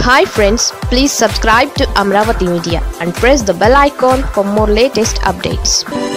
hi friends please subscribe to Amaravati media and press the bell icon for more latest updates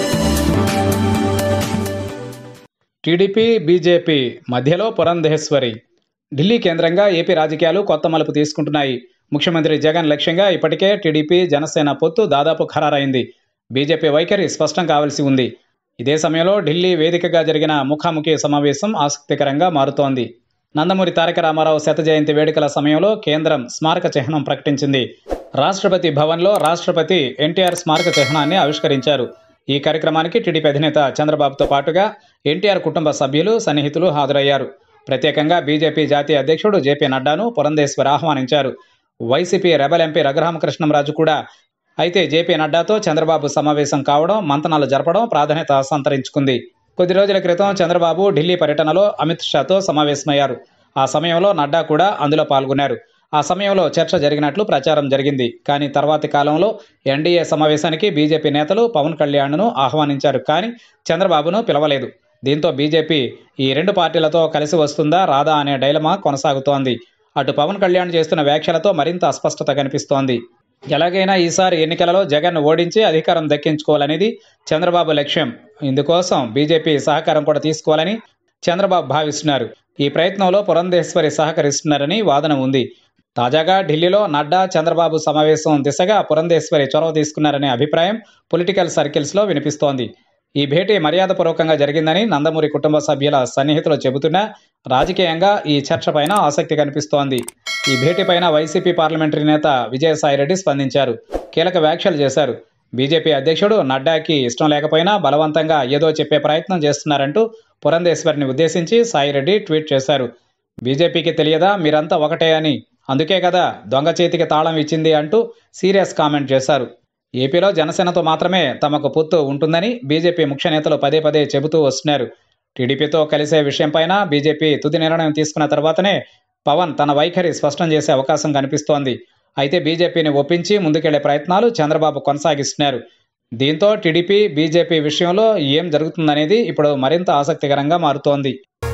TDP BJP మధ్యలో పురంధేశ్వరి ఢిల్లీ కేంద్రంగా AP రాజకీయాలు కొత్త మలుపు తీసుకుంటున్నాయి ముఖ్యమంత్రి జగన్ లక్ష్యంగా ఇప్పటికే టీడీపీ జనసేన పొత్తు దాదాపు ఖరారైంది బీజేపీ వైఖరి స్పష్టం కావాల్సి ఉంది ఇదే సమయంలో ఢిల్లీ వేదికగా జరిగిన ముఖాముఖి సమావేశం ఆసక్తికరంగా మారుతోంది నందమూరి తారక రామారావు శత జయంతి వేడుకల సమయంలో కేంద్రం స్మారక చిహ్నం ప్రకటించింది రాష్ట్రపతి భవన్లో రాష్ట్రపతి ఎన్టీఆర్ స్మారక చిహ్నాన్ని ఆవిష్కరించారు ఈ కార్యక్రమానికి టీడీపీ అధినేత చంద్రబాబుతో పాటుగా ఎన్టీఆర్ కుటుంబ సభ్యులు సన్నిహితులు హాజరయ్యారు ప్రత్యేకంగా బీజేపీ జాతీయ అధ్యక్షుడు జేపీ నడ్డాను పురంధేశ్వర్ ఆహ్వానించారు వైసీపీ రెబల్ ఎంపీ రఘురామకృష్ణంరాజు కూడా అయితే జేపీ నడ్డాతో చంద్రబాబు సమావేశం కావడం మంతనాలు జరపడం ప్రాధాన్యత సంతరించుకుంది కొద్ది రోజుల క్రితం చంద్రబాబు ఢిల్లీ పర్యటనలో అమిత్ షాతో సమావేశమయ్యారు ఆ సమయంలో నడ్డా కూడా అందులో పాల్గొన్నారు ఆ సమయంలో చర్చ జరిగినట్లు ప్రచారం జరిగింది కానీ తర్వాతి కాలంలో ఎన్డీఏ సమావేశానికి బీజేపీ నేతలు పవన్ కళ్యాణ్ను ఆహ్వానించారు కానీ చంద్రబాబును పిలవలేదు దీంతో బీజేపీ ఈ రెండు పార్టీలతో కలిసి వస్తుందా రాదా అనే డైలమా కొనసాగుతోంది అటు పవన్ కళ్యాణ్ చేస్తున్న వ్యాఖ్యలతో మరింత అస్పష్టత కనిపిస్తోంది ఎలాగైనా ఈసారి ఎన్నికలలో జగన్ ఓడించి అధికారం దక్కించుకోవాలనేది చంద్రబాబు లక్ష్యం ఇందుకోసం బీజేపీ సహకారం కూడా తీసుకోవాలని చంద్రబాబు భావిస్తున్నారు ఈ ప్రయత్నంలో పురంధేశ్వరి సహకరిస్తున్నారని వాదన ఉంది తాజాగా ఢిల్లీలో నడ్డా చంద్రబాబు సమావేశం దిశగా పురంధేశ్వరి చొరవ తీసుకున్నారనే అభిప్రాయం పొలిటికల్ సర్కిల్స్లో వినిపిస్తోంది ఈ భేటీ మర్యాదపూర్వకంగా జరిగిందని నందమూరి కుటుంబ సభ్యుల సన్నిహితులు చెబుతున్నా రాజకీయంగా ఈ చర్చపైన ఆసక్తి కనిపిస్తోంది ఈ భేటీపైన వైసీపీ పార్లమెంటరీ నేత విజయసాయిరెడ్డి స్పందించారు కీలక వ్యాఖ్యలు చేశారు బీజేపీ అధ్యక్షుడు నడ్డాకి ఇష్టం లేకపోయినా బలవంతంగా ఏదో చెప్పే ప్రయత్నం చేస్తున్నారంటూ పురంధేశ్వరిని ఉద్దేశించి సాయిరెడ్డి ట్వీట్ చేశారు బీజేపీకి తెలియదా మీరంతా ఒకటే అని అందుకే కదా దొంగ చేతికి తాళం ఇచ్చింది అంటూ సీరియస్ కామెంట్ చేశారు ఏపీలో జనసేనతో మాత్రమే తమకు పొత్తు ఉంటుందని బీజేపీ ముఖ్య నేతలు పదే పదే చెబుతూ వస్తున్నారు టీడీపీతో కలిసే విషయంపైన బీజేపీ తుది నిర్ణయం తీసుకున్న తర్వాతనే పవన్ తన వైఖరి స్పష్టం చేసే అవకాశం కనిపిస్తోంది అయితే బీజేపీని ఒప్పించి ముందుకెళ్లే ప్రయత్నాలు చంద్రబాబు కొనసాగిస్తున్నారు దీంతో టీడీపీ బీజేపీ విషయంలో ఏం జరుగుతుందనేది ఇప్పుడు మరింత ఆసక్తికరంగా మారుతోంది